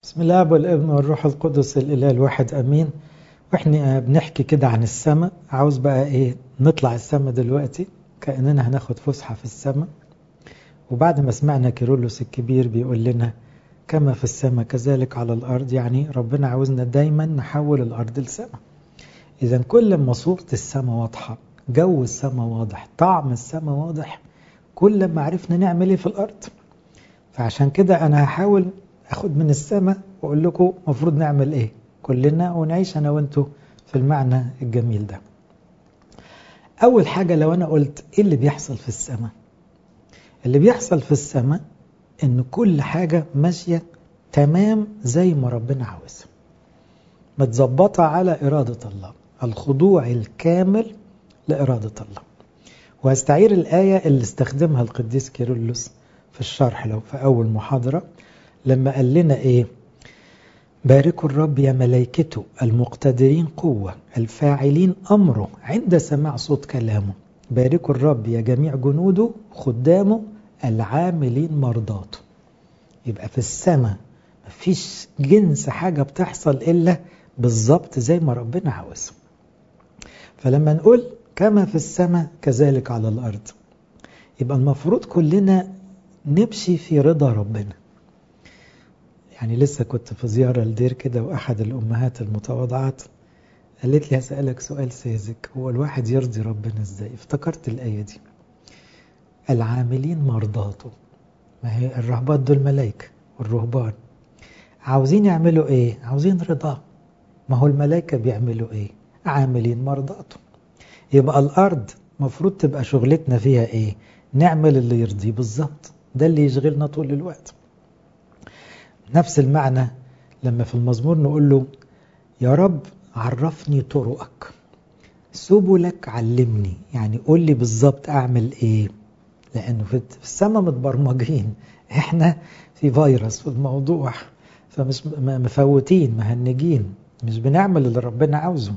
بسم الله والابن والروح القدس الاله الواحد امين واحنا بنحكي كده عن السماء عاوز بقى ايه نطلع السماء دلوقتي كاننا هناخد فسحه في السماء وبعد ما سمعنا كيرلس الكبير بيقول لنا كما في السماء كذلك على الارض يعني ربنا عاوزنا دايما نحول الارض لسماء اذا كل ما صوره السماء واضحه جو السماء واضح طعم السماء واضح كل ما عرفنا نعمل ايه في الارض فعشان كده انا هحاول اخد من السماء واقول لكم المفروض نعمل ايه كلنا ونعيش انا وانتوا في المعنى الجميل ده اول حاجة لو انا قلت ايه اللي بيحصل في السماء اللي بيحصل في السماء ان كل حاجة ماشية تمام زي ما ربنا عاوزها متظبطة على إرادة الله الخضوع الكامل لإرادة الله وهستعير الآية اللي استخدمها القديس كيرلس في الشرح لو في أول محاضرة لما قال لنا إيه باركوا الرب يا ملائكته المقتدرين قوة الفاعلين أمره عند سماع صوت كلامه باركوا الرب يا جميع جنوده خدامه العاملين مرضاته يبقى في السماء مفيش جنس حاجة بتحصل إلا بالظبط زي ما ربنا عاوز فلما نقول كما في السماء كذلك على الأرض يبقى المفروض كلنا نمشي في رضا ربنا يعني لسه كنت في زيارة لدير كده وأحد الأمهات المتواضعات قالت لي هسألك سؤال ساذج هو الواحد يرضي ربنا ازاي افتكرت الآية دي العاملين مرضاته ما هي الرهبات دول ملايكة والرهبان عاوزين يعملوا ايه عاوزين رضاه ما هو الملائكة بيعملوا ايه عاملين مرضاته يبقى الأرض مفروض تبقى شغلتنا فيها ايه نعمل اللي يرضيه بالظبط ده اللي يشغلنا طول الوقت نفس المعنى لما في المزمور نقول له يا رب عرفني طرقك سبلك علمني يعني قول لي بالظبط اعمل ايه لانه في السماء متبرمجين احنا في فيروس في الموضوع فمش مفوتين مهنجين مش بنعمل اللي ربنا عاوزه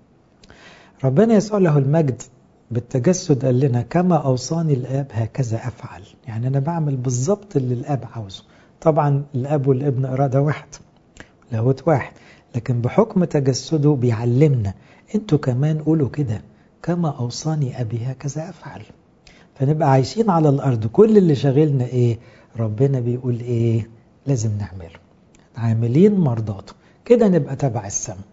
ربنا يسوع له المجد بالتجسد قال لنا كما اوصاني الاب هكذا افعل يعني انا بعمل بالظبط اللي الاب عاوزه طبعا الاب والابن اراده واحد لاهوت واحد لكن بحكم تجسده بيعلمنا انتوا كمان قولوا كده كما اوصاني ابي هكذا افعل فنبقى عايشين على الارض كل اللي شاغلنا ايه ربنا بيقول ايه لازم نعمله عاملين مرضاته كده نبقى تبع السماء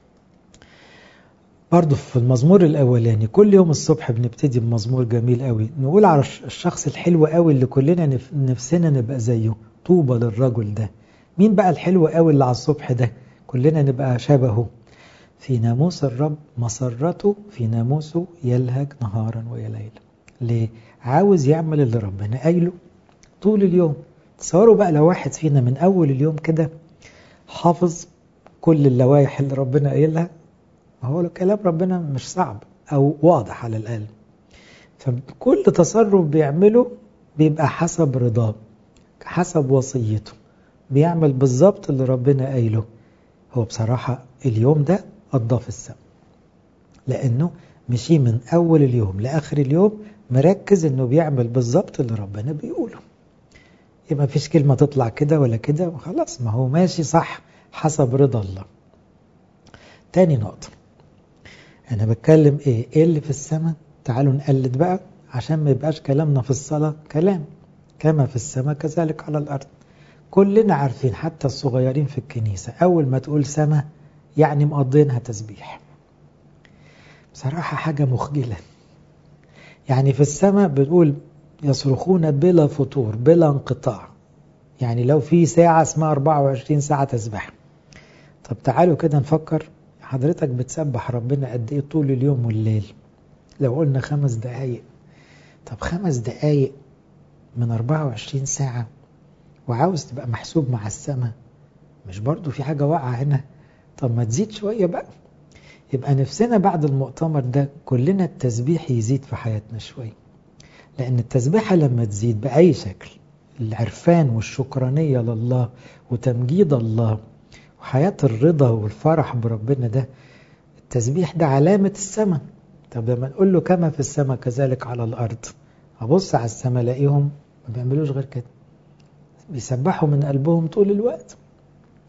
برضه في المزمور الاولاني كل يوم الصبح بنبتدي بمزمور جميل قوي نقول على الشخص الحلو قوي اللي كلنا نفسنا نبقى زيه طوبى للرجل ده مين بقى الحلو قوي اللي على الصبح ده كلنا نبقى شبهه في ناموس الرب مسرته في ناموسه يلهج نهارا ويليل ليه عاوز يعمل اللي ربنا قايله طول اليوم تصوروا بقى لو واحد فينا من اول اليوم كده حافظ كل اللوائح اللي ربنا قايلها هو كلام ربنا مش صعب او واضح على الاقل فكل تصرف بيعمله بيبقى حسب رضاه حسب وصيته بيعمل بالظبط اللي ربنا قايله هو بصراحة اليوم ده قضاه في السماء لأنه مشي من أول اليوم لآخر اليوم مركز إنه بيعمل بالظبط اللي ربنا بيقوله يبقى مفيش كلمة تطلع كده ولا كده وخلاص ما هو ماشي صح حسب رضا الله تاني نقطة أنا بتكلم إيه إيه اللي في السماء تعالوا نقلد بقى عشان ما يبقاش كلامنا في الصلاة كلام كما في السماء كذلك على الأرض كلنا عارفين حتى الصغيرين في الكنيسة أول ما تقول سماء يعني مقضينها تسبيح بصراحة حاجة مخجلة يعني في السماء بتقول يصرخون بلا فطور بلا انقطاع يعني لو في ساعة اسمها 24 ساعة تسبح طب تعالوا كده نفكر حضرتك بتسبح ربنا قد ايه طول اليوم والليل لو قلنا خمس دقايق طب خمس دقايق من 24 ساعة وعاوز تبقى محسوب مع السماء مش برضو في حاجة واقعة هنا طب ما تزيد شوية بقى يبقى نفسنا بعد المؤتمر ده كلنا التسبيح يزيد في حياتنا شوية لأن التسبيحة لما تزيد بأي شكل العرفان والشكرانية لله وتمجيد الله وحياة الرضا والفرح بربنا ده التسبيح ده علامة السماء طب لما نقول له كما في السماء كذلك على الأرض أبص على السماء الاقيهم ما بيعملوش غير كده بيسبحوا من قلبهم طول الوقت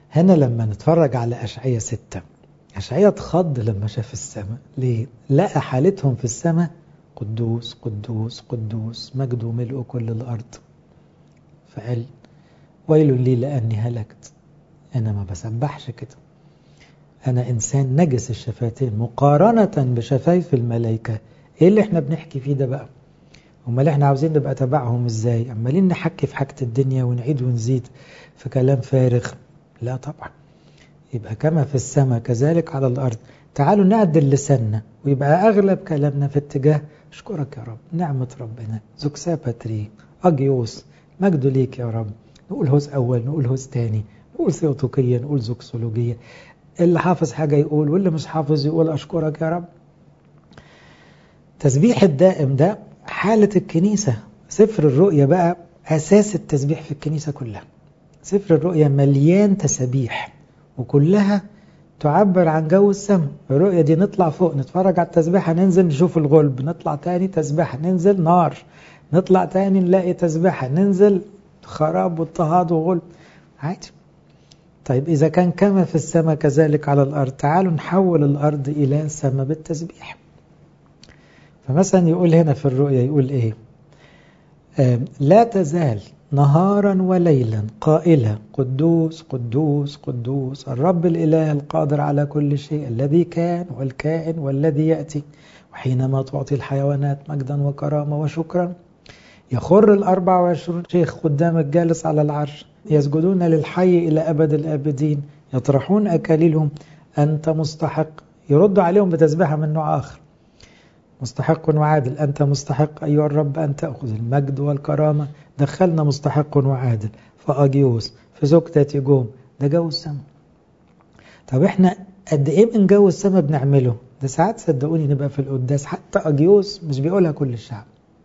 هنا لما نتفرج على أشعية ستة أشعية اتخض لما شاف السماء ليه؟ لقى حالتهم في السماء قدوس قدوس قدوس مجد ملء كل الأرض فقال ويل لي لأني هلكت أنا ما بسبحش كده أنا إنسان نجس الشفتين مقارنة بشفايف الملائكة إيه اللي إحنا بنحكي فيه ده بقى امال احنا عاوزين نبقى تبعهم ازاي عمالين نحكي في حاجة الدنيا ونعيد ونزيد في كلام فارغ لا طبعا يبقى كما في السماء كذلك على الأرض تعالوا نعدل لساننا ويبقى أغلب كلامنا في اتجاه أشكرك يا رب نعمة ربنا زكسا باتري أجيوس مجد ليك يا رب نقول هوز أول نقول هوز تاني نقول ثيوتوكية نقول زوكسولوجية اللي حافظ حاجة يقول واللي مش حافظ يقول أشكرك يا رب تسبيح الدائم ده حالة الكنيسة سفر الرؤية بقى أساس التسبيح في الكنيسة كلها سفر الرؤية مليان تسبيح وكلها تعبر عن جو السماء الرؤية دي نطلع فوق نتفرج على التسبيحة ننزل نشوف الغلب نطلع تاني تسبيحة ننزل نار نطلع تاني نلاقي تسبيحة ننزل خراب واضطهاد وغلب عادي طيب إذا كان كما في السماء كذلك على الأرض تعالوا نحول الأرض إلى سماء بالتسبيح فمثلا يقول هنا في الرؤيا يقول إيه آه لا تزال نهارا وليلا قائلا قدوس قدوس قدوس الرب الإله القادر على كل شيء الذي كان والكائن والذي يأتي وحينما تعطي الحيوانات مجدا وكرامة وشكرا يخر الأربع وعشرون شيخ قدام الجالس على العرش يسجدون للحي إلى أبد الآبدين يطرحون أكاليلهم أنت مستحق يرد عليهم بتسبيحة من نوع آخر مستحق وعادل أنت مستحق أيها الرب أن تأخذ المجد والكرامة دخلنا مستحق وعادل فأجيوس في زوجتة جوم ده جو السماء طب احنا قد ايه من جو السماء بنعمله ده ساعات صدقوني نبقى في القداس حتى أجيوس مش بيقولها كل الشعب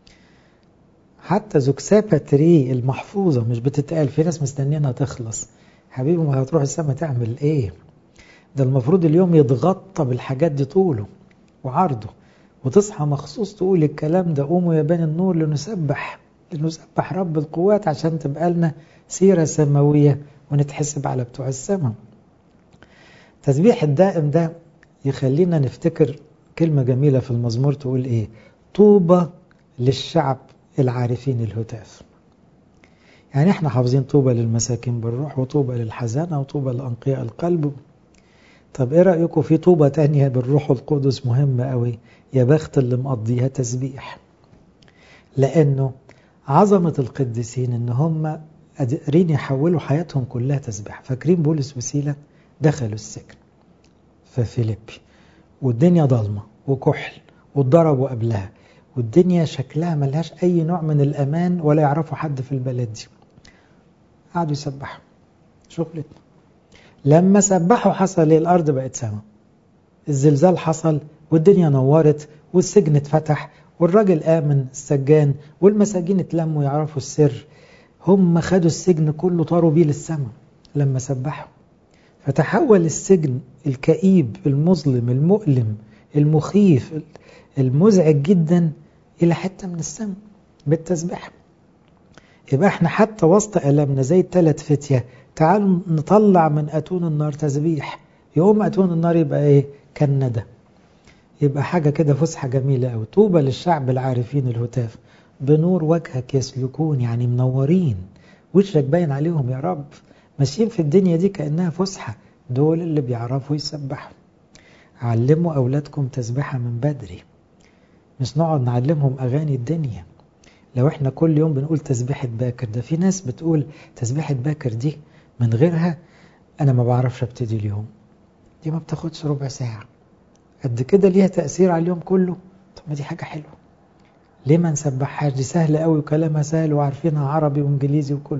حتى زوكسابا تري المحفوظة مش بتتقال في ناس مستنيينها تخلص حبيبي ما هتروح السماء تعمل ايه ده المفروض اليوم يتغطى بالحاجات دي طوله وعرضه وتصحى مخصوص تقول الكلام ده قوموا يا بني النور لنسبح لنسبح رب القوات عشان تبقى لنا سيرة سماوية ونتحسب على بتوع السماء تسبيح الدائم ده يخلينا نفتكر كلمة جميلة في المزمور تقول ايه طوبى للشعب العارفين الهتاف يعني احنا حافظين طوبى للمساكين بالروح وطوبى للحزانة وطوبى لأنقياء القلب طب ايه رأيكم في طوبة تانية بالروح القدس مهمة قوي يا بخت اللي مقضيها تسبيح لأنه عظمة القديسين ان هم قادرين يحولوا حياتهم كلها تسبيح فاكرين بولس وسيلة دخلوا السجن في فيليبي والدنيا ضلمة وكحل واتضربوا قبلها والدنيا شكلها ملهاش أي نوع من الأمان ولا يعرفوا حد في البلد دي قعدوا يسبحوا شغلتنا لما سبحوا حصل ايه الأرض بقت سما الزلزال حصل والدنيا نورت والسجن اتفتح والراجل آمن السجان والمساجين اتلموا يعرفوا السر هم خدوا السجن كله طاروا بيه للسما لما سبحوا فتحول السجن الكئيب المظلم المؤلم المخيف المزعج جدا إلى حتة من السماء بالتسبيح يبقى احنا حتى وسط ألمنا زي الثلاث فتية تعالوا نطلع من أتون النار تسبيح يقوم أتون النار يبقى ايه كالندى يبقى حاجة كده فسحة جميلة أوي طوبى للشعب العارفين الهتاف بنور وجهك يسلكون يعني منورين وشك باين عليهم يا رب ماشيين في الدنيا دي كأنها فسحة دول اللي بيعرفوا يسبحوا علموا أولادكم تسبيحة من بدري مش نقعد نعلمهم أغاني الدنيا لو احنا كل يوم بنقول تسبيحة باكر ده في ناس بتقول تسبيحة باكر دي من غيرها أنا ما بعرفش ابتدي اليوم دي ما بتاخدش ربع ساعة قد كده ليها تأثير على اليوم كله طب ما دي حاجة حلوة ليه ما نسبحهاش دي سهلة قوي وكلامها سهل وعارفينها عربي وانجليزي وكله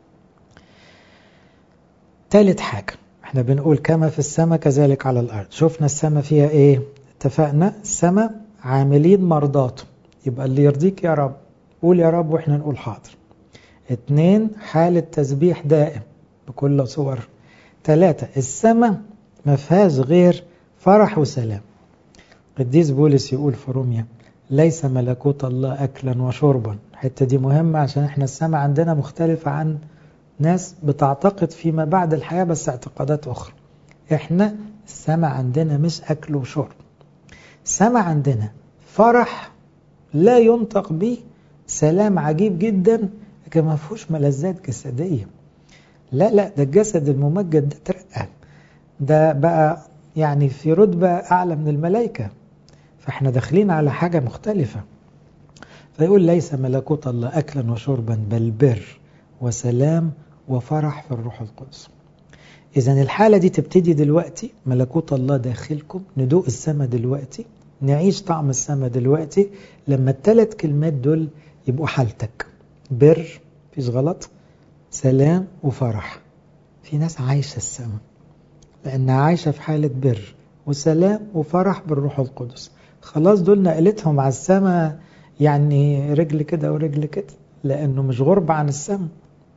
تالت حاجة احنا بنقول كما في السماء كذلك على الأرض شفنا السماء فيها ايه اتفقنا السماء عاملين مرضاته يبقى اللي يرضيك يا رب قول يا رب واحنا نقول حاضر اتنين حالة تسبيح دائم بكل صور ثلاثة السماء ما فيهاش غير فرح وسلام قديس بولس يقول في روميا ليس ملكوت الله أكلا وشربا الحتة دي مهمة عشان احنا السماء عندنا مختلفة عن ناس بتعتقد فيما بعد الحياة بس اعتقادات أخرى احنا السماء عندنا مش أكل وشرب السماء عندنا فرح لا ينطق به سلام عجيب جدا لكن ما فيهوش ملذات جسدية لا لا ده الجسد الممجد ده ترقى ده بقى يعني في رتبة أعلى من الملائكة فاحنا داخلين على حاجة مختلفة فيقول ليس ملكوت الله أكلا وشربا بل بر وسلام وفرح في الروح القدس إذا الحالة دي تبتدي دلوقتي ملكوت الله داخلكم ندوق السماء دلوقتي نعيش طعم السماء دلوقتي لما الثلاث كلمات دول يبقوا حالتك بر فيش غلط سلام وفرح في ناس عايشة السماء لأنها عايشة في حالة بر وسلام وفرح بالروح القدس خلاص دول نقلتهم على السماء يعني رجل كده ورجل كده لأنه مش غربة عن السماء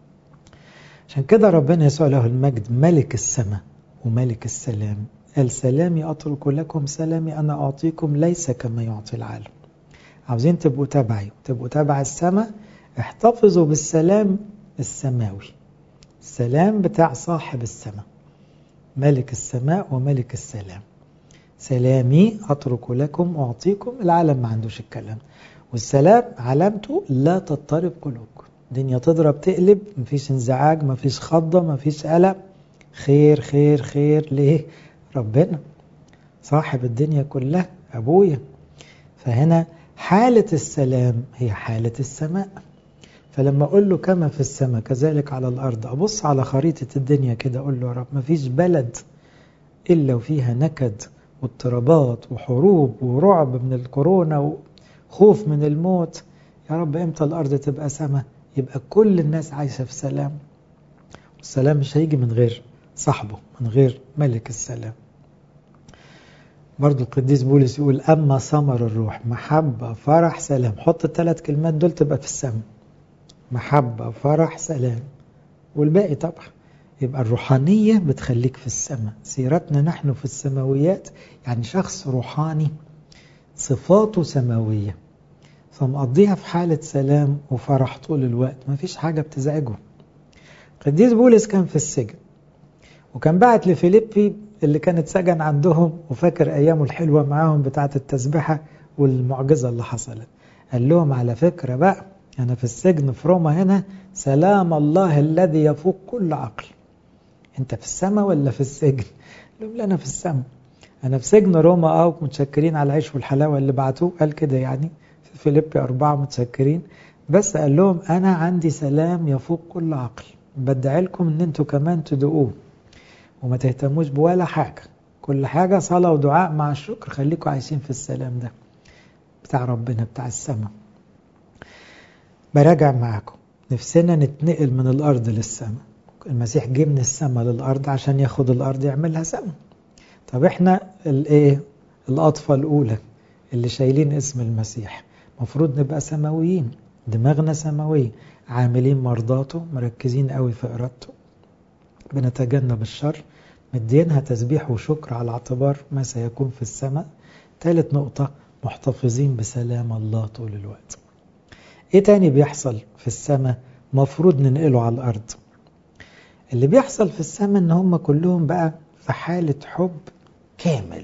عشان كده ربنا يسوع له المجد ملك السماء وملك السلام قال سلامي أترك لكم سلامي أنا أعطيكم ليس كما يعطي العالم عاوزين تبقوا تبعي تبقوا تبع السماء احتفظوا بالسلام السماوي السلام بتاع صاحب السماء ملك السماء وملك السلام سلامي أترك لكم أعطيكم العالم ما عندوش الكلام والسلام علامته لا تضطرب قلوبكم الدنيا تضرب تقلب مفيش انزعاج مفيش خضة مفيش قلق خير خير خير ليه ربنا صاحب الدنيا كلها أبويا فهنا حالة السلام هي حالة السماء فلما أقول له كما في السماء كذلك على الأرض أبص على خريطة الدنيا كده أقول له يا رب مفيش بلد إلا وفيها نكد واضطرابات وحروب ورعب من الكورونا وخوف من الموت يا رب امتى الأرض تبقى سماء يبقى كل الناس عايشة في سلام والسلام مش هيجي من غير صاحبه من غير ملك السلام برضو القديس بولس يقول أما ثمر الروح محبة فرح سلام حط الثلاث كلمات دول تبقى في السماء محبة فرح سلام والباقي طبعا يبقى الروحانية بتخليك في السماء سيرتنا نحن في السماويات يعني شخص روحاني صفاته سماوية فمقضيها في حالة سلام وفرح طول الوقت ما فيش حاجة بتزعجه قديس بولس كان في السجن وكان بعت لفيليبي اللي كانت سجن عندهم وفاكر أيامه الحلوة معاهم بتاعة التسبحة والمعجزة اللي حصلت قال لهم على فكرة بقى أنا في السجن في روما هنا سلام الله الذي يفوق كل عقل أنت في السماء ولا في السجن؟ قال لهم لا أنا في السماء أنا في سجن روما أه متشكرين على العيش والحلاوة اللي بعتوه قال كده يعني في فيليبي أربعة متشكرين بس قال لهم أنا عندي سلام يفوق كل عقل بدعي لكم إن أنتوا كمان تدوقوه وما تهتموش بولا حاجة كل حاجة صلاة ودعاء مع الشكر خليكم عايشين في السلام ده بتاع ربنا بتاع السماء براجع معاكم نفسنا نتنقل من الأرض للسماء المسيح جه من السماء للأرض عشان ياخد الأرض يعملها سماء طب احنا الايه الأطفال الأولى اللي شايلين اسم المسيح مفروض نبقى سماويين دماغنا سماوية عاملين مرضاته مركزين قوي في إرادته بنتجنب الشر مدينها تسبيح وشكر على اعتبار ما سيكون في السماء ثالث نقطة محتفظين بسلام الله طول الوقت ايه تاني بيحصل في السماء مفروض ننقله على الارض اللي بيحصل في السماء ان هم كلهم بقى في حالة حب كامل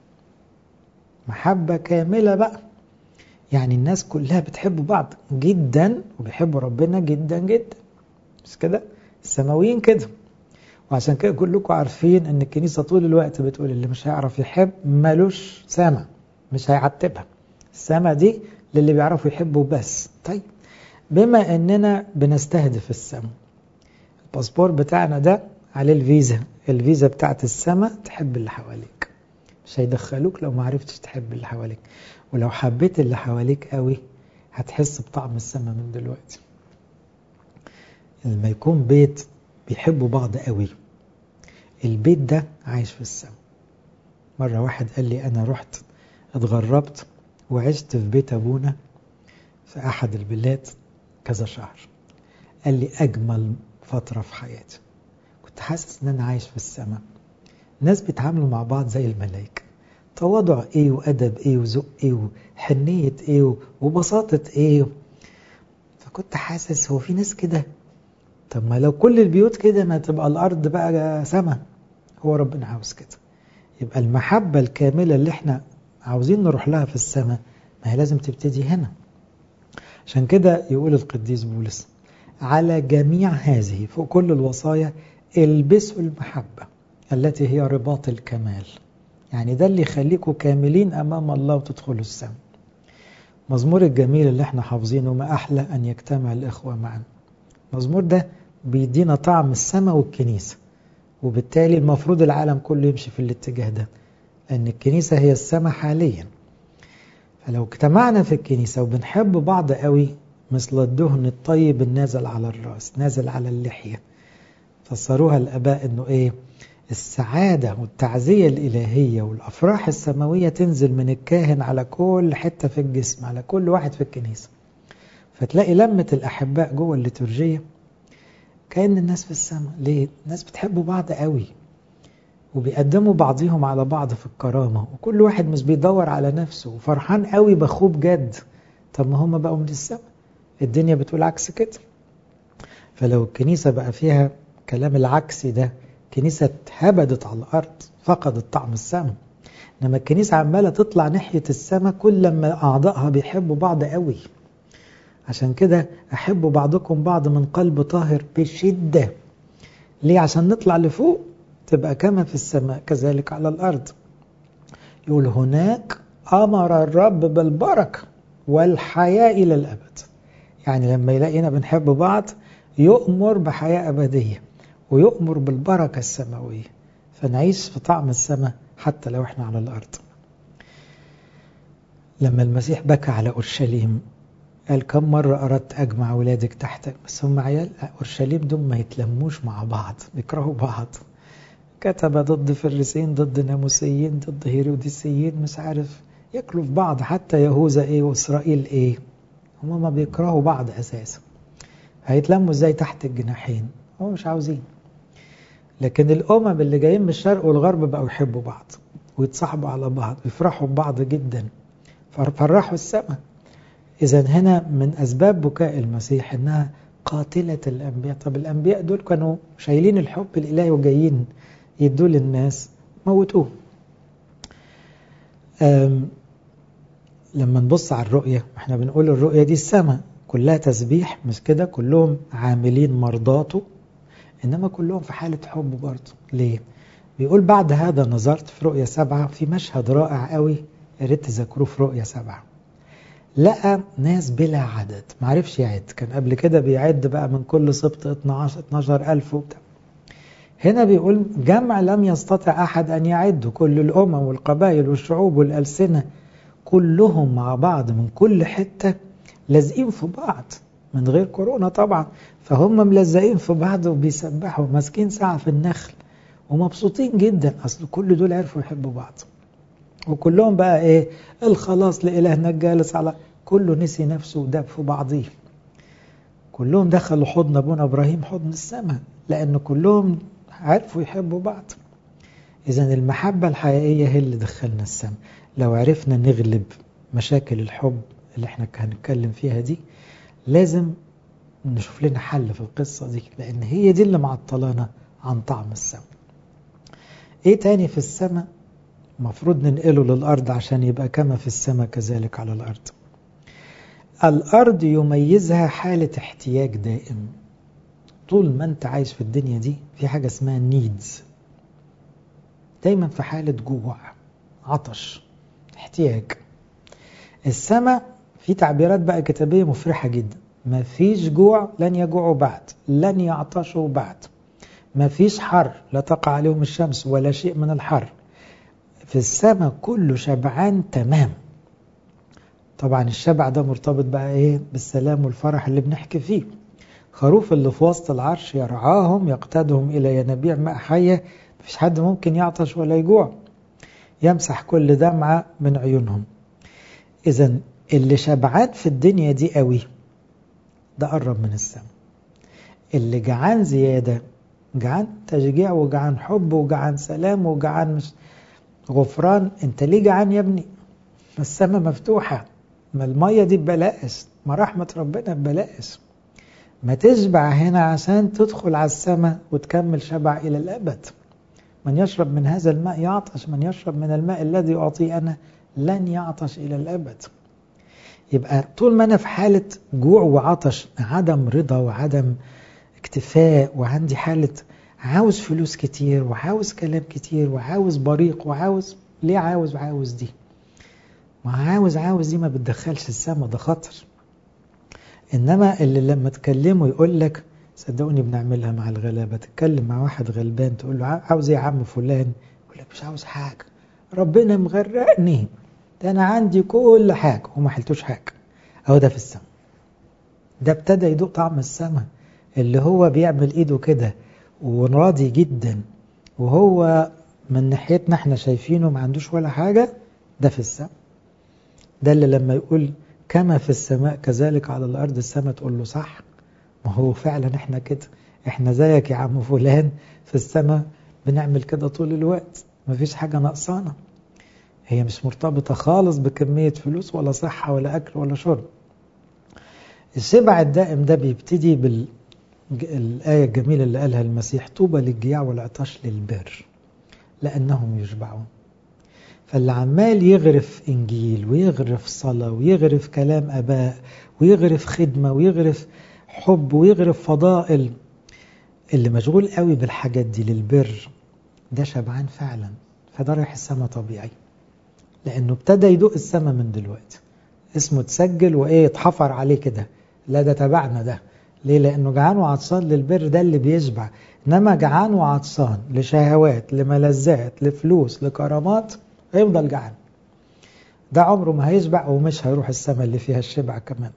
محبة كاملة بقى يعني الناس كلها بتحب بعض جدا وبيحبوا ربنا جدا جدا مش كده السماويين كده وعشان كده كلكم عارفين ان الكنيسة طول الوقت بتقول اللي مش هيعرف يحب ملوش سما مش هيعتبها السما دي للي بيعرفوا يحبوا بس طيب بما اننا بنستهدف السما الباسبور بتاعنا ده عليه الفيزا الفيزا بتاعت السما تحب اللي حواليك مش هيدخلوك لو ما عرفتش تحب اللي حواليك ولو حبيت اللي حواليك قوي هتحس بطعم السما من دلوقتي لما يكون بيت بيحبوا بعض قوي البيت ده عايش في السما مرة واحد قال لي أنا رحت اتغربت وعشت في بيت أبونا في أحد البلاد كذا شهر قال لي أجمل فترة في حياتي كنت حاسس إن أنا عايش في السماء ناس بيتعاملوا مع بعض زي الملائكة تواضع إيه وأدب إيه وذوق إيه وحنية إيه وبساطة إيه فكنت حاسس هو في ناس كده طب ما لو كل البيوت كده ما تبقى الأرض بقى سما هو ربنا عاوز كده يبقى المحبة الكاملة اللي احنا عاوزين نروح لها في السماء ما هي لازم تبتدي هنا عشان كده يقول القديس بولس على جميع هذه فوق كل الوصايا البسوا المحبة التي هي رباط الكمال يعني ده اللي يخليكم كاملين أمام الله وتدخلوا السماء مزمور الجميل اللي احنا حافظينه ما أحلى أن يجتمع الإخوة معا مزمور ده بيدينا طعم السماء والكنيسة وبالتالي المفروض العالم كله يمشي في الاتجاه ده لأن الكنيسة هي السماء حاليا فلو اجتمعنا في الكنيسة وبنحب بعض قوي مثل الدهن الطيب النازل على الرأس نازل على اللحية فسروها الآباء أنه إيه السعادة والتعزية الإلهية والأفراح السماوية تنزل من الكاهن على كل حتة في الجسم على كل واحد في الكنيسة فتلاقي لمة الأحباء جوه الليتورجية كأن الناس في السماء ليه؟ الناس بتحبوا بعض قوي وبيقدموا بعضهم على بعض في الكرامة وكل واحد مش بيدور على نفسه وفرحان قوي بأخوه بجد طب ما هم بقوا من السماء الدنيا بتقول عكس كده فلو الكنيسة بقى فيها كلام العكسي ده كنيسة اتهبدت على الأرض فقدت طعم السماء إنما الكنيسة عمالة تطلع ناحية السماء كل لما أعضائها بيحبوا بعض قوي عشان كده أحبوا بعضكم بعض من قلب طاهر بشدة ليه عشان نطلع لفوق تبقى كما في السماء كذلك على الأرض يقول هناك أمر الرب بالبركة والحياة إلى الأبد يعني لما يلاقينا بنحب بعض يؤمر بحياة أبدية ويؤمر بالبركة السماوية فنعيش في طعم السماء حتى لو احنا على الأرض لما المسيح بكى على أورشليم قال كم مرة أردت أجمع أولادك تحتك بس هم عيال أورشليم دول ما يتلموش مع بعض بيكرهوا بعض كتب ضد فريسين ضد ناموسيين ضد هيروديسيين مش عارف ياكلوا في بعض حتى يهوذا ايه واسرائيل ايه هم ما بيكرهوا بعض اساسا هيتلموا ازاي تحت الجناحين هم مش عاوزين لكن الامم اللي جايين من الشرق والغرب بقوا يحبوا بعض ويتصاحبوا على بعض ويفرحوا ببعض جدا فرحوا السماء اذا هنا من اسباب بكاء المسيح انها قاتلة الأنبياء طب الأنبياء دول كانوا شايلين الحب الإلهي وجايين يدوا للناس موتوه لما نبص على الرؤية احنا بنقول الرؤية دي السماء كلها تسبيح مش كده كلهم عاملين مرضاته إنما كلهم في حالة حب برضه ليه؟ بيقول بعد هذا نظرت في رؤية سبعة في مشهد رائع قوي يا ريت تذكروه في رؤية سبعة لقى ناس بلا عدد معرفش يعد كان قبل كده بيعد بقى من كل سبط 12 12 ألف وبتاع هنا بيقول جمع لم يستطع أحد أن يعد كل الأمم والقبائل والشعوب والألسنة كلهم مع بعض من كل حتة لازقين في بعض من غير كورونا طبعا فهم ملزقين في بعض وبيسبحوا ماسكين ساعة في النخل ومبسوطين جدا أصل كل دول عرفوا يحبوا بعض وكلهم بقى ايه الخلاص لإلهنا الجالس على كله نسي نفسه وداب في بعضيه كلهم دخلوا حضن ابونا ابراهيم حضن السماء لان كلهم عرفوا يحبوا بعض اذا المحبه الحقيقيه هي اللي دخلنا السماء لو عرفنا نغلب مشاكل الحب اللي احنا هنتكلم فيها دي لازم نشوف لنا حل في القصه دي لان هي دي اللي معطلانا عن طعم السماء ايه تاني في السماء مفروض ننقله للأرض عشان يبقى كما في السماء كذلك على الأرض الأرض يميزها حالة احتياج دائم طول ما انت عايش في الدنيا دي في حاجة اسمها نيدز دايما في حالة جوع عطش احتياج السماء في تعبيرات بقى كتابية مفرحة جدا ما فيش جوع لن يجوعوا بعد لن يعطشوا بعد ما فيش حر لا تقع عليهم الشمس ولا شيء من الحر في السماء كله شبعان تمام طبعا الشبع ده مرتبط بقى ايه بالسلام والفرح اللي بنحكي فيه خروف اللي في وسط العرش يرعاهم يقتادهم الى ينابيع ماء حيه مفيش حد ممكن يعطش ولا يجوع يمسح كل دمعه من عيونهم اذا اللي شبعان في الدنيا دي قوي ده قرب من السماء اللي جعان زياده جعان تشجيع وجعان حب وجعان سلام وجعان مش غفران انت ليه جعان يا ابني ما السماء مفتوحة ما المية دي ببلاش ما رحمة ربنا ببلاش ما تشبع هنا عشان تدخل على السماء وتكمل شبع إلى الأبد من يشرب من هذا الماء يعطش من يشرب من الماء الذي أعطيه أنا لن يعطش إلى الأبد يبقى طول ما أنا في حالة جوع وعطش عدم رضا وعدم اكتفاء وعندي حالة عاوز فلوس كتير وعاوز كلام كتير وعاوز بريق وعاوز ليه عاوز وعاوز دي ما عاوز عاوز دي ما بتدخلش السما ده خطر انما اللي لما تكلمه يقول لك صدقوني بنعملها مع الغلابه تتكلم مع واحد غلبان تقول له عاوز ايه يا عم فلان يقول لك مش عاوز حاجه ربنا مغرقني ده انا عندي كل حاجه وما حلتوش حاجه اهو ده في السما ده ابتدى يدوق طعم السما اللي هو بيعمل ايده كده وراضي جدا وهو من ناحيتنا احنا شايفينه ما عندوش ولا حاجة ده في السماء ده اللي لما يقول كما في السماء كذلك على الأرض السماء تقول له صح ما هو فعلا احنا كده احنا زيك يا عم فلان في السماء بنعمل كده طول الوقت ما فيش حاجة نقصانة هي مش مرتبطة خالص بكمية فلوس ولا صحة ولا أكل ولا شرب الشبع الدائم ده بيبتدي بال الآية الجميلة اللي قالها المسيح طوبى للجياع والعطش للبر لأنهم يشبعون فاللي عمال يغرف إنجيل ويغرف صلاة ويغرف كلام أباء ويغرف خدمة ويغرف حب ويغرف فضائل اللي مشغول قوي بالحاجات دي للبر ده شبعان فعلا فده رايح السما طبيعي لأنه ابتدى يدوق السما من دلوقتي اسمه تسجل وإيه اتحفر عليه كده لا ده تبعنا ده ليه لأنه جعان وعطشان للبر ده اللي بيشبع إنما جعان وعطشان لشهوات لملذات لفلوس لكرامات هيفضل جعان ده عمره ما هيشبع ومش هيروح السماء اللي فيها الشبع كمان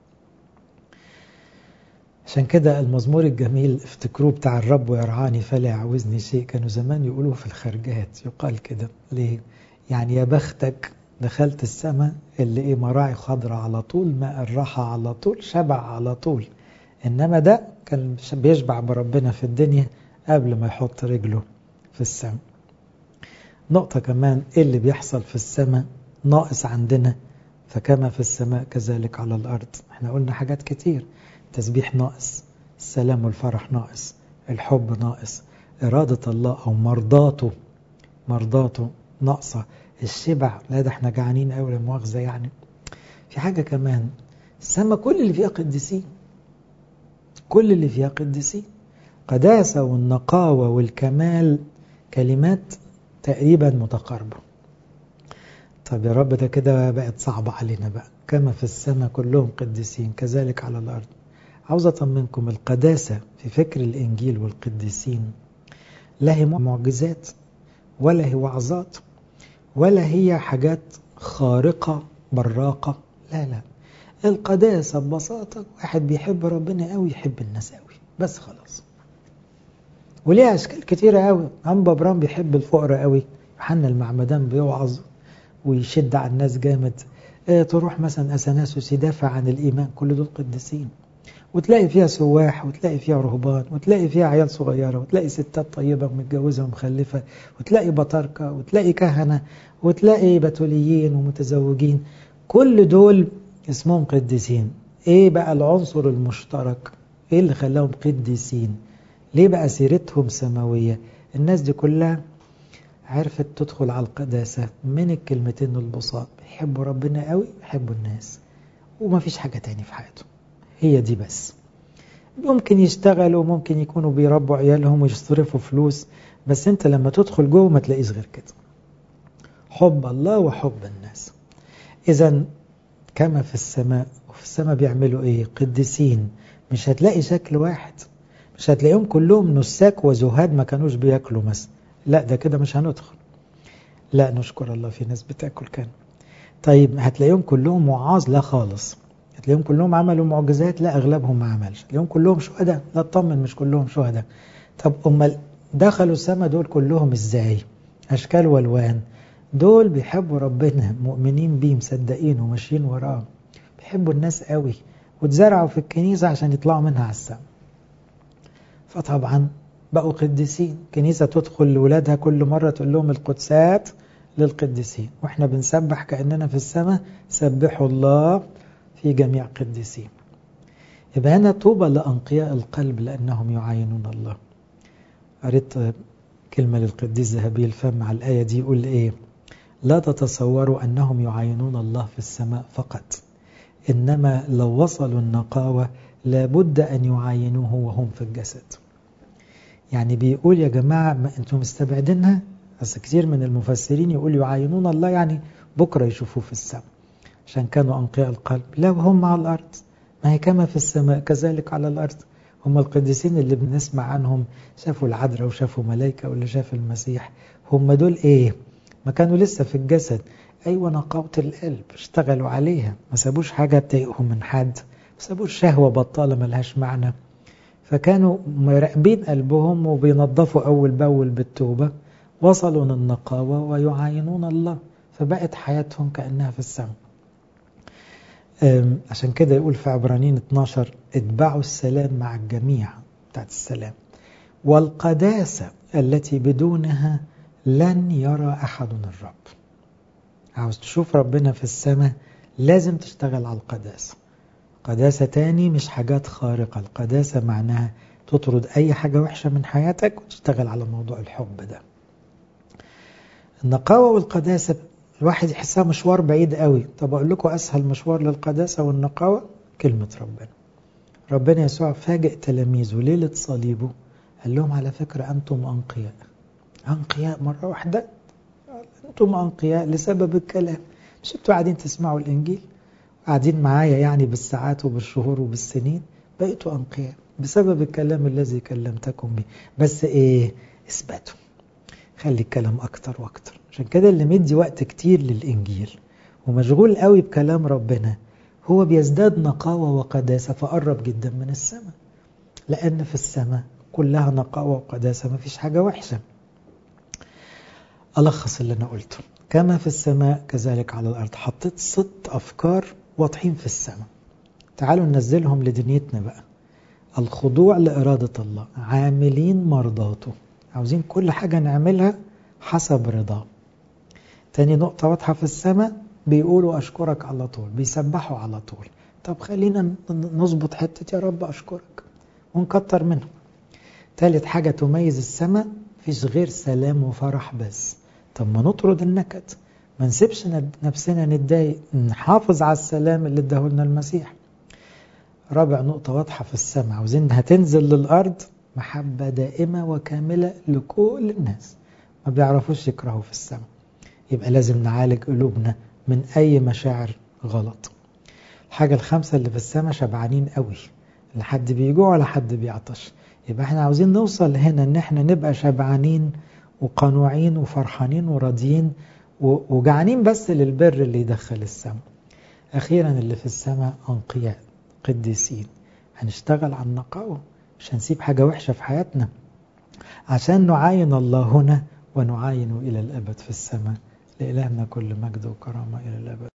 عشان كده المزمور الجميل افتكروه بتاع الرب ويرعاني فلا يعوزني شيء كانوا زمان يقولوه في الخرجات يقال كده ليه يعني يا بختك دخلت السماء اللي ايه مراعي خضراء على طول ماء الراحة على طول شبع على طول إنما ده كان بيشبع بربنا في الدنيا قبل ما يحط رجله في السماء نقطة كمان إيه اللي بيحصل في السماء ناقص عندنا فكما في السماء كذلك على الأرض احنا قلنا حاجات كتير تسبيح ناقص السلام والفرح ناقص الحب ناقص إرادة الله أو مرضاته مرضاته ناقصة الشبع لا ده احنا جعانين قوي مؤاخذة يعني في حاجة كمان السماء كل اللي فيها قديسين كل اللي فيها قديسين قداسة والنقاوة والكمال كلمات تقريبا متقاربة طب يا رب ده كده بقت صعبة علينا بقى كما في السماء كلهم قديسين كذلك على الأرض عاوز أطمنكم القداسة في فكر الإنجيل والقديسين لا هي معجزات ولا هي وعظات ولا هي حاجات خارقة براقة لا لا القداسة ببساطة واحد بيحب ربنا قوي يحب الناس قوي بس خلاص وليها أشكال كتيرة قوي أنبا برام بيحب الفقراء قوي يوحنا المعمدان بيوعظ ويشد على الناس جامد اه تروح مثلا أثناسوس يدافع عن الإيمان كل دول قديسين وتلاقي فيها سواح وتلاقي فيها رهبان وتلاقي فيها عيال صغيرة وتلاقي ستات طيبة ومتجوزة ومخلفة وتلاقي بطاركة وتلاقي كهنة وتلاقي بتوليين ومتزوجين كل دول اسمهم قديسين ايه بقى العنصر المشترك ايه اللي خلاهم قديسين ليه بقى سيرتهم سماوية الناس دي كلها عرفت تدخل على القداسة من الكلمتين البساط بيحبوا ربنا قوي بيحبوا الناس وما فيش حاجة تاني في حياتهم هي دي بس ممكن يشتغلوا ممكن يكونوا بيربوا عيالهم ويصرفوا فلوس بس انت لما تدخل جوه ما تلاقيش غير كده حب الله وحب الناس اذا كما في السماء وفي السماء بيعملوا ايه قديسين مش هتلاقي شكل واحد مش هتلاقيهم كلهم نساك وزهاد ما كانوش بياكلوا مثلا لا ده كده مش هندخل لا نشكر الله في ناس بتاكل كان طيب هتلاقيهم كلهم وعاظ لا خالص هتلاقيهم كلهم عملوا معجزات لا اغلبهم ما عملش هتلاقيهم كلهم شهداء لا اطمن مش كلهم شهداء طب امال دخلوا السماء دول كلهم ازاي اشكال والوان دول بيحبوا ربنا مؤمنين بيه مصدقين وماشيين وراه بيحبوا الناس قوي واتزرعوا في الكنيسة عشان يطلعوا منها على السماء فطبعا بقوا قديسين كنيسة تدخل لولادها كل مرة تقول لهم القدسات للقديسين واحنا بنسبح كأننا في السماء سبحوا الله في جميع قديسين يبقى هنا طوبى لأنقياء القلب لأنهم يعاينون الله قريت كلمة للقديس ذهبي الفم على الآية دي يقول إيه لا تتصوروا أنهم يعاينون الله في السماء فقط إنما لو وصلوا النقاوة لابد أن يعاينوه وهم في الجسد يعني بيقول يا جماعة ما أنتم مستبعدينها بس كتير من المفسرين يقول يعاينون الله يعني بكرة يشوفوه في السماء عشان كانوا أنقياء القلب لا وهم على الأرض ما هي كما في السماء كذلك على الأرض هم القديسين اللي بنسمع عنهم شافوا العذراء وشافوا ملائكة واللي شاف المسيح هم دول إيه ما كانوا لسه في الجسد أيوة نقاوة القلب اشتغلوا عليها ما سابوش حاجة تضايقهم من حد ما سابوش شهوة بطالة ملهاش معنى فكانوا مراقبين قلبهم وبينظفوا أول بأول بالتوبة وصلوا للنقاوة ويعاينون الله فبقت حياتهم كأنها في السماء عشان كده يقول في عبرانيين 12 اتبعوا السلام مع الجميع بتاعت السلام والقداسة التي بدونها لن يرى أحد الرب عاوز تشوف ربنا في السماء لازم تشتغل على القداسة قداسة تاني مش حاجات خارقة القداسة معناها تطرد أي حاجة وحشة من حياتك وتشتغل على موضوع الحب ده النقاوة والقداسة الواحد يحسها مشوار بعيد قوي طب أقول لكم أسهل مشوار للقداسة والنقاوة كلمة ربنا ربنا يسوع فاجئ تلاميذه ليلة صليبه قال لهم على فكرة أنتم أنقياء أنقياء مرة واحدة أنتم أنقياء لسبب الكلام مش أنتوا قاعدين تسمعوا الإنجيل قاعدين معايا يعني بالساعات وبالشهور وبالسنين بقيتوا أنقياء بسبب الكلام الذي كلمتكم به بس إيه اثبتوا خلي الكلام أكتر وأكتر عشان كده اللي مدي وقت كتير للإنجيل ومشغول قوي بكلام ربنا هو بيزداد نقاوة وقداسة فقرب جدا من السماء لأن في السماء كلها نقاوة وقداسة ما فيش حاجة وحشة ألخص اللي أنا قلته كما في السماء كذلك على الأرض حطيت ست أفكار واضحين في السماء تعالوا ننزلهم لدنيتنا بقى الخضوع لإرادة الله عاملين مرضاته عاوزين كل حاجة نعملها حسب رضاه تاني نقطة واضحة في السماء بيقولوا أشكرك على طول بيسبحوا على طول طب خلينا نظبط حتة يا رب أشكرك ونكتر منه تالت حاجة تميز السماء فيش غير سلام وفرح بس طب ما نطرد النكد ما نسيبش نفسنا نتضايق نحافظ على السلام اللي اداهولنا المسيح رابع نقطة واضحة في السماء عاوزين هتنزل للأرض محبة دائمة وكاملة لكل الناس ما بيعرفوش يكرهوا في السماء يبقى لازم نعالج قلوبنا من أي مشاعر غلط الحاجة الخامسة اللي في السماء شبعانين قوي لا حد بيجوع ولا حد بيعطش يبقى احنا عاوزين نوصل هنا ان احنا نبقى شبعانين وقنوعين وفرحانين وراضيين وجعانين بس للبر اللي يدخل السماء أخيرا اللي في السماء أنقياء قديسين هنشتغل على النقاوة مش هنسيب حاجة وحشة في حياتنا عشان نعاين الله هنا ونعاين إلى الأبد في السماء لإلهنا كل مجد وكرامة إلى الأبد